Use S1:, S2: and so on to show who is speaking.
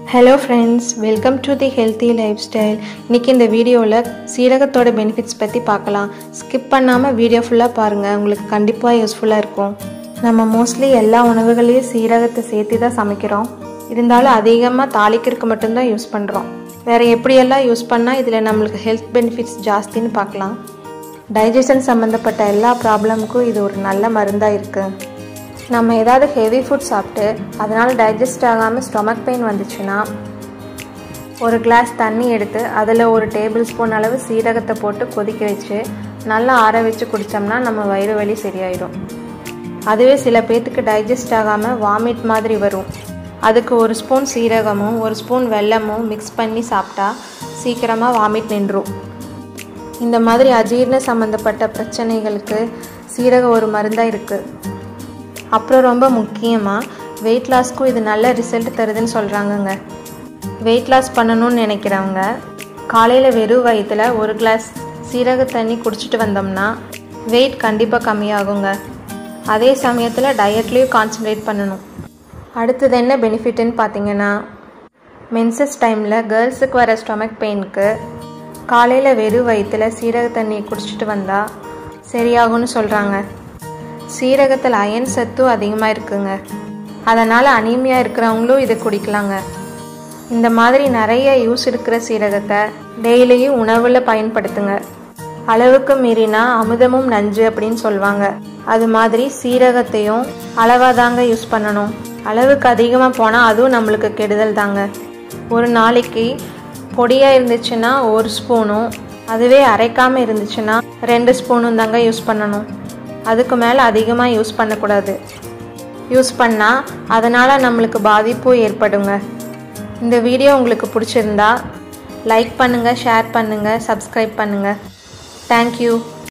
S1: hello friends welcome to the healthy life style இன்றைக்கி இந்த வீடியோவில் சீரகத்தோட பெனிஃபிட்ஸ் பற்றி பார்க்கலாம் ஸ்கிப் பண்ணாமல் வீடியோ ஃபுல்லாக பாருங்கள் உங்களுக்கு கண்டிப்பாக யூஸ்ஃபுல்லாக இருக்கும் நம்ம மோஸ்ட்லி எல்லா உணவுகளையும் சீரகத்தை சேர்த்து தான் சமைக்கிறோம் இருந்தாலும் அதிகமாக தாளிக்கிறதுக்கு மட்டும்தான் யூஸ் பண்ணுறோம் வேறு எப்படியெல்லாம் யூஸ் பண்ணால் இதில் நம்மளுக்கு ஹெல்த் பெனிஃபிட்ஸ் ஜாஸ்தின்னு பார்க்கலாம் டைஜஷன் சம்மந்தப்பட்ட எல்லா ப்ராப்ளமுக்கும் இது ஒரு நல்ல மருந்தாக இருக்குது நம்ம ஏதாவது ஹெவி ஃபுட் சாப்பிட்டு அதனால் டைஜஸ்ட் ஆகாமல் ஸ்டொமக் பெயின் வந்துச்சுன்னா ஒரு கிளாஸ் தண்ணி எடுத்து அதில் ஒரு டேபிள் ஸ்பூன் அளவு சீரகத்தை போட்டு கொதிக்க வச்சு நல்லா ஆற வச்சு குடித்தோம்னா நம்ம வயிறு வலி சரியாயிடும் அதுவே சில பேர்த்துக்கு டைஜஸ்ட் ஆகாமல் வாமிட் மாதிரி வரும் அதுக்கு ஒரு ஸ்பூன் சீரகமும் ஒரு ஸ்பூன் வெல்லமும் மிக்ஸ் பண்ணி சாப்பிட்டா சீக்கிரமாக வாமிட் நின்றும் இந்த மாதிரி அஜீர்ண சம்மந்தப்பட்ட பிரச்சனைகளுக்கு சீரகம் ஒரு மருந்தாக இருக்குது அப்புறம் ரொம்ப முக்கியமாக வெயிட் லாஸ்க்கும் இது நல்ல ரிசல்ட் தருதுன்னு சொல்கிறாங்கங்க வெயிட் லாஸ் பண்ணணும்னு நினைக்கிறவங்க காலையில் வெறும் வயிற்றில் ஒரு கிளாஸ் சீரக தண்ணி குடிச்சிட்டு வந்தோம்னா வெயிட் கண்டிப்பாக கம்மியாகுங்க அதே சமயத்தில் டயட்லேயும் கான்சன்ட்ரேட் பண்ணணும் அடுத்தது என்ன பெனிஃபிட்டுன்னு பார்த்தீங்கன்னா மென்சஸ் டைமில் கேர்ள்ஸுக்கு வர ஸ்டொமக் பெயினுக்கு காலையில் வெறும் வயிற்றில் சீரக தண்ணி குடிச்சிட்டு வந்தால் சரியாகும்னு சொல்கிறாங்க சீரகத்தில் அயன் சத்தும் அதிகமாக இருக்குங்க அதனால் அனீமியா இருக்கிறவங்களும் இதை குடிக்கலாங்க இந்த மாதிரி நிறைய யூஸ் இருக்கிற சீரகத்தை டெய்லியும் உணவில் பயன்படுத்துங்க அளவுக்கு மீறினா அமுதமும் நஞ்சு அப்படின்னு சொல்லுவாங்க அது மாதிரி சீரகத்தையும் அளவாக தாங்க யூஸ் பண்ணணும் அளவுக்கு அதிகமாக போனால் அதுவும் நம்மளுக்கு கெடுதல் தாங்க ஒரு நாளைக்கு பொடியாக இருந்துச்சுன்னா ஒரு ஸ்பூனும் அதுவே அரைக்காமல் இருந்துச்சுன்னா ரெண்டு ஸ்பூனும் தாங்க யூஸ் பண்ணணும் அதுக்கு மேலே அதிகமாக யூஸ் பண்ணக்கூடாது யூஸ் பண்ணால் அதனால் நம்மளுக்கு பாதிப்பும் ஏற்படுங்க இந்த வீடியோ உங்களுக்கு பிடிச்சிருந்தா லைக் பண்ணுங்கள் ஷேர் பண்ணுங்கள் சப்ஸ்கிரைப் பண்ணுங்கள் தேங்க்யூ